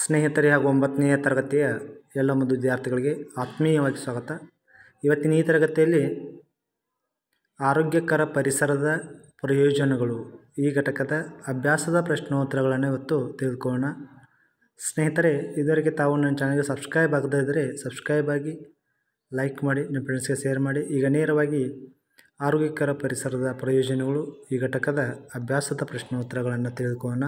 ಸ್ನೇಹಿತರೆ ಹಾಗೂ ಒಂಬತ್ತನೆಯ ತರಗತಿಯ ಎಲ್ಲ ಮುದ್ದು ವಿದ್ಯಾರ್ಥಿಗಳಿಗೆ ಆತ್ಮೀಯವಾಗಿ ಸ್ವಾಗತ ಇವತ್ತಿನ ಈ ತರಗತಿಯಲ್ಲಿ ಆರೋಗ್ಯಕರ ಪರಿಸರದ ಪ್ರಯೋಜನಗಳು ಈ ಘಟಕದ ಅಭ್ಯಾಸದ ಪ್ರಶ್ನೋತ್ತರಗಳನ್ನು ಇವತ್ತು ತಿಳಿದುಕೊಳ್ಳೋಣ ಸ್ನೇಹಿತರೆ ಇದುವರೆಗೆ ತಾವು ನನ್ನ ಚಾನಲ್ಗೆ ಸಬ್ಸ್ಕ್ರೈಬ್ ಆಗದೇ ಇದ್ದರೆ ಸಬ್ಸ್ಕ್ರೈಬ್ ಆಗಿ ಲೈಕ್ ಮಾಡಿ ನಿಮ್ಮ ಫ್ರೆಂಡ್ಸ್ಗೆ ಶೇರ್ ಮಾಡಿ ಈಗ ನೇರವಾಗಿ ಆರೋಗ್ಯಕರ ಪರಿಸರದ ಪ್ರಯೋಜನಗಳು ಈ ಘಟಕದ ಅಭ್ಯಾಸದ ಪ್ರಶ್ನೋತ್ತರಗಳನ್ನು ತಿಳಿದುಕೊಳ್ಳೋಣ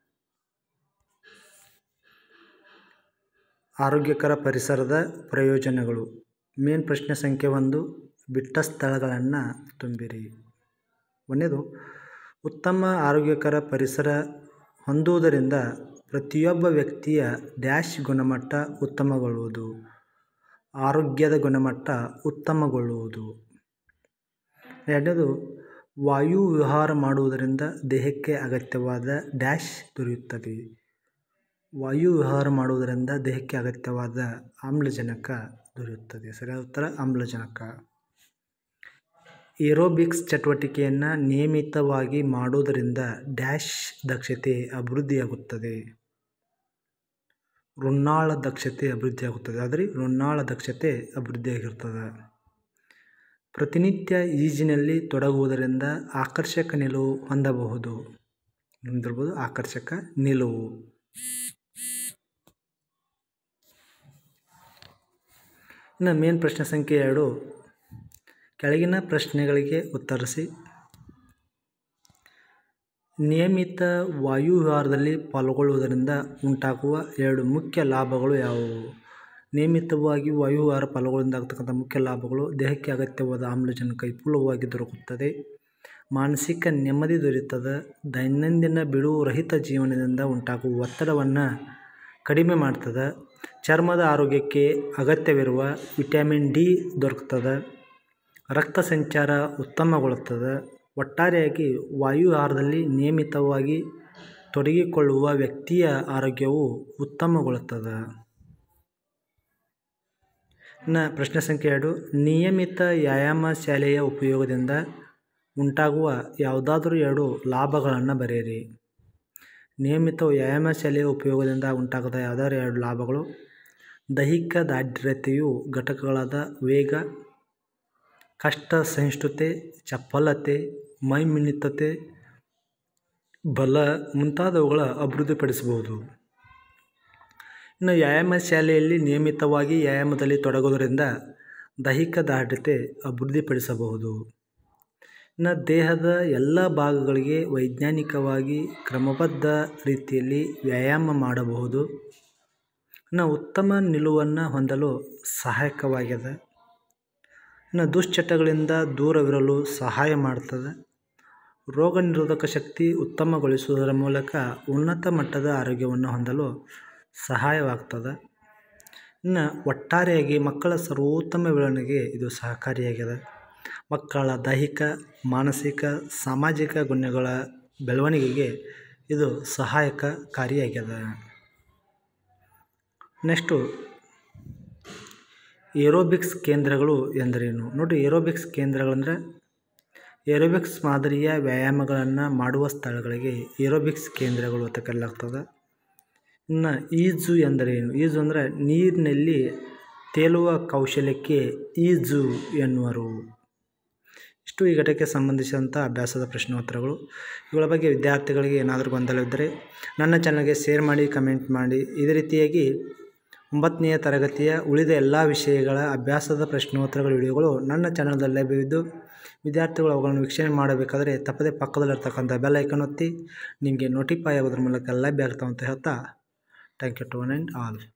ಆರೋಗ್ಯಕರ ಪರಿಸರದ ಪ್ರಯೋಜನಗಳು ಮೇನ್ ಪ್ರಶ್ನೆ ಸಂಖ್ಯೆ ಒಂದು ಬಿಟ್ಟ ಸ್ಥಳಗಳನ್ನು ತುಂಬಿರಿ ಒಂದನೇದು ಉತ್ತಮ ಆರೋಗ್ಯಕರ ಪರಿಸರ ಹೊಂದುವುದರಿಂದ ಪ್ರತಿಯೊಬ್ಬ ವ್ಯಕ್ತಿಯ ಡ್ಯಾಶ್ ಗುಣಮಟ್ಟ ಉತ್ತಮಗೊಳ್ಳುವುದು ಆರೋಗ್ಯದ ಗುಣಮಟ್ಟ ಉತ್ತಮಗೊಳ್ಳುವುದು ಎರಡನೇದು ವಾಯು ವಿಹಾರ ಮಾಡುವುದರಿಂದ ದೇಹಕ್ಕೆ ಅಗತ್ಯವಾದ ಡ್ಯಾಶ್ ದೊರೆಯುತ್ತದೆ ವಾಯು ವಿಹಾರ ಮಾಡುವುದರಿಂದ ದೇಹಕ್ಕೆ ಅಗತ್ಯವಾದ ಆಮ್ಲಜನಕ ದೊರೆಯುತ್ತದೆ ಸರಿಯಾದ ಉತ್ತರ ಆಮ್ಲಜನಕ ಏರೋಬಿಕ್ಸ್ ಚಟುವಟಿಕೆಯನ್ನು ನಿಯಮಿತವಾಗಿ ಮಾಡುವುದರಿಂದ ಡ್ಯಾಶ್ ದಕ್ಷತೆ ಅಭಿವೃದ್ಧಿಯಾಗುತ್ತದೆ ಋನ್ನಾಳ ದಕ್ಷತೆ ಅಭಿವೃದ್ಧಿಯಾಗುತ್ತದೆ ಆದರೆ ಋನ್ನಾಳ ದಕ್ಷತೆ ಅಭಿವೃದ್ಧಿಯಾಗಿರ್ತದೆ ಪ್ರತಿನಿತ್ಯ ಈಜಿನಲ್ಲಿ ತೊಡಗುವುದರಿಂದ ಆಕರ್ಷಕ ನಿಲುವು ಹೊಂದಬಹುದು ಹೊಂದಿರ್ಬೋದು ಆಕರ್ಷಕ ನಿಲುವು ಇನ್ನು ಮೇನ್ ಪ್ರಶ್ನೆ ಸಂಖ್ಯೆ ಎರಡು ಕೆಳಗಿನ ಪ್ರಶ್ನೆಗಳಿಗೆ ಉತ್ತರಿಸಿ ನಿಯಮಿತ ವಾಯು ವಿಹಾರದಲ್ಲಿ ಪಾಲ್ಗೊಳ್ಳುವುದರಿಂದ ಉಂಟಾಗುವ ಎರಡು ಮುಖ್ಯ ಲಾಭಗಳು ಯಾವುವು ನಿಯಮಿತವಾಗಿ ವಾಯು ವಿಹಾರ ಪಾಲ್ಗೊಳ್ಳುವುದರಿಂದ ಆಗ್ತಕ್ಕಂಥ ಮುಖ್ಯ ಲಾಭಗಳು ದೇಹಕ್ಕೆ ಅಗತ್ಯವಾದ ಆಮ್ಲಜನಕ ವಿಪುಲವಾಗಿ ದೊರಕುತ್ತದೆ ಮಾನಸಿಕ ನೆಮ್ಮದಿ ದೊರೆಯುತ್ತದೆ ದೈನಂದಿನ ಬಿಡುವು ರಹಿತ ಜೀವನದಿಂದ ಉಂಟಾಗುವ ಒತ್ತಡವನ್ನು ಕಡಿಮೆ ಮಾಡ್ತದೆ ಚರ್ಮದ ಆರೋಗ್ಯಕ್ಕೆ ಅಗತ್ಯವಿರುವ ವಿಟಮಿನ್ ಡಿ ದೊರಕುತ್ತದೆ ರಕ್ತ ಸಂಚಾರ ಉತ್ತಮಗೊಳ್ಳುತ್ತದೆ ಒಟ್ಟಾರೆಯಾಗಿ ವಾಯು ವಿಹಾರದಲ್ಲಿ ನಿಯಮಿತವಾಗಿ ತೊಡಗಿಕೊಳ್ಳುವ ವ್ಯಕ್ತಿಯ ಆರೋಗ್ಯವು ಉತ್ತಮಗೊಳ್ಳುತ್ತದೆ ಇನ್ನು ಪ್ರಶ್ನೆ ಸಂಖ್ಯೆ ಎರಡು ನಿಯಮಿತ ವ್ಯಾಯಾಮ ಶಾಲೆಯ ಉಪಯೋಗದಿಂದ ಉಂಟಾಗುವ ಯಾವುದಾದರೂ ಎರಡು ಲಾಭಗಳನ್ನು ಬರೆಯಿರಿ ನಿಯಮಿತ ವ್ಯಾಯಾಮ ಶಾಲೆಯ ಉಪಯೋಗದಿಂದ ಉಂಟಾಗದ ಯಾವುದಾದ್ರು ಎರಡು ಲಾಭಗಳು ದೈಹಿಕ ದಾರ್ಢ್ಯತೆಯು ಘಟಕಗಳಾದ ವೇಗ ಕಷ್ಟ ಸಹಿಷ್ಣುತೆ ಚಪಲತೆ ಮೈಮಿಣಿತತೆ ಬಲ ಮುಂತಾದವುಗಳ ಅಭಿವೃದ್ಧಿಪಡಿಸಬಹುದು ಇನ್ನು ವ್ಯಾಯಾಮ ಶಾಲೆಯಲ್ಲಿ ನಿಯಮಿತವಾಗಿ ವ್ಯಾಯಾಮದಲ್ಲಿ ತೊಡಗುವುದರಿಂದ ದೈಹಿಕ ದಾರ್ಢ್ಯತೆ ಅಭಿವೃದ್ಧಿಪಡಿಸಬಹುದು ಇನ್ನು ದೇಹದ ಎಲ್ಲ ಭಾಗಗಳಿಗೆ ವೈಜ್ಞಾನಿಕವಾಗಿ ಕ್ರಮಬದ್ಧ ರೀತಿಯಲ್ಲಿ ವ್ಯಾಯಾಮ ಮಾಡಬಹುದು ಇನ್ನು ಉತ್ತಮ ನಿಲುವನ್ನು ಹೊಂದಲು ಸಹಾಯಕವಾಗಿದೆ ಇನ್ನು ದುಶ್ಚಟಗಳಿಂದ ದೂರವಿರಲು ಸಹಾಯ ಮಾಡ್ತದೆ ರೋಗ ನಿರೋಧಕ ಶಕ್ತಿ ಉತ್ತಮಗೊಳಿಸುವುದರ ಮೂಲಕ ಉನ್ನತ ಮಟ್ಟದ ಆರೋಗ್ಯವನ್ನು ಹೊಂದಲು ಸಹಾಯವಾಗ್ತದೆ ಇನ್ನು ಒಟ್ಟಾರೆಯಾಗಿ ಮಕ್ಕಳ ಸರ್ವೋತ್ತಮ ಬೆಳವಣಿಗೆ ಇದು ಸಹಕಾರಿಯಾಗಿದೆ ಮಕ್ಕಳ ದೈಹಿಕ ಮಾನಸಿಕ ಸಾಮಾಜಿಕ ಗುಣಗಳ ಬೆಳವಣಿಗೆಗೆ ಇದು ಸಹಾಯಕಕಾರಿಯಾಗಿದೆ ನೆಕ್ಸ್ಟು ಏರೋಬಿಕ್ಸ್ ಕೇಂದ್ರಗಳು ಎಂದರೇನು ನೋಡಿ ಏರೋಬಿಕ್ಸ್ ಕೇಂದ್ರಗಳಂದರೆ ಏರೋಬಿಕ್ಸ್ ಮಾದರಿಯ ವ್ಯಾಯಾಮಗಳನ್ನು ಮಾಡುವ ಸ್ಥಳಗಳಿಗೆ ಏರೋಬಿಕ್ಸ್ ಕೇಂದ್ರಗಳು ಅಂತ ಕರೆಯಲಾಗ್ತದೆ ಇನ್ನು ಈಜು ಎಂದರೇನು ಈಜು ಅಂದರೆ ನೀರಿನಲ್ಲಿ ತೇಲುವ ಕೌಶಲ್ಯಕ್ಕೆ ಈಜು ಎನ್ನುವರು ಇಷ್ಟು ಈ ಘಟಕ್ಕೆ ಸಂಬಂಧಿಸಿದಂಥ ಅಭ್ಯಾಸದ ಪ್ರಶ್ನೋತ್ತರಗಳು ಇವುಗಳ ಬಗ್ಗೆ ವಿದ್ಯಾರ್ಥಿಗಳಿಗೆ ಏನಾದರೂ ಗೊಂದಲವಿದ್ದರೆ ನನ್ನ ಚಾನಲ್ಗೆ ಶೇರ್ ಮಾಡಿ ಕಮೆಂಟ್ ಮಾಡಿ ಇದೇ ರೀತಿಯಾಗಿ ಒಂಬತ್ತನೆಯ ತರಗತಿಯ ಉಳಿದ ಎಲ್ಲ ವಿಷಯಗಳ ಅಭ್ಯಾಸದ ಪ್ರಶ್ನೋತ್ತರಗಳ ವಿಡಿಯೋಗಳು ನನ್ನ ಚಾನಲ್ದಲ್ಲಿ ಲಭ್ಯವಿದ್ದು ವಿದ್ಯಾರ್ಥಿಗಳು ಅವುಗಳನ್ನು ವೀಕ್ಷಣೆ ಮಾಡಬೇಕಾದ್ರೆ ತಪ್ಪದೇ ಪಕ್ಕದಲ್ಲಿರ್ತಕ್ಕಂಥ ಬೆಲ್ ಐಕನ್ ಒತ್ತಿ ನಿಮಗೆ ನೋಟಿಫೈ ಆಗೋದ್ರ ಮೂಲಕ ಲಭ್ಯ ಆಗ್ತಾವೆ ಅಂತ ಹೇಳ್ತಾ thank you to one and all